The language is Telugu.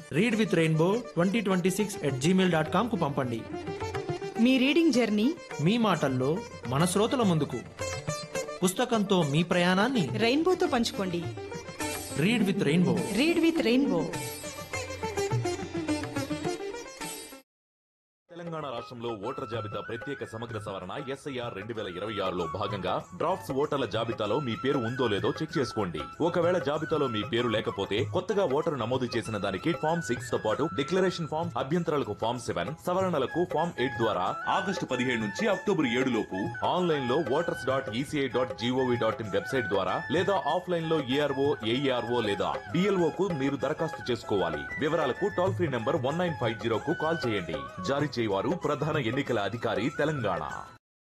read with rainbow twenty twenty six at Gmail dot కామ్కు పంపండి మీ రీడింగ్ జర్నీ మీ మాటల్లో మన శ్రోతల ముందుకు పుస్తకంతో మీ ప్రయాణాన్ని రెయిన్బోతో పంచుకోండి read with rainbow read with rainbow Telangana రాష్ట్రంలో ఓటర్ జాబితా ప్రత్యేక సమగ్ర సవరణ ఎస్ఐఆర్ రెండు వేల ఇరవై ఆరులో భాగంగా డ్రాఫ్ట్స్ ఓటర్ల జాబితాలో మీ పేరు ఉందో లేదో చెక్ చేసుకోండి ఒకవేళ జాబితాలో మీ పేరు లేకపోతే కొత్తగా ఓటరు నమోదు చేసిన దానికి ఫామ్ సిక్స్ తో పాటు డిక్లరేషన్ ఫామ్ అభ్యంతరాలకు ఫామ్ సెవెన్ సవరణలకు ఫామ్ ఎయిట్ ద్వారా ఆగస్టు పదిహేడు నుంచి అక్టోబర్ ఏడు లోపు ఆన్లైన్ లో voters dot ECI dot GOV dot in website ద్వారా లేదా ఆఫ్లైన్ లో ఏఆర్ఓ ఏఈఆర్ఓ లేదా డిఎల్ఓ కు మీరు దరఖాస్తు చేసుకోవాలి వివరాలకు toll free number one nine five zero కు కాల్ చేయండి జారీ చేయవారు ప్రధాన ఎన్నికల అధికారి తెలంగాణ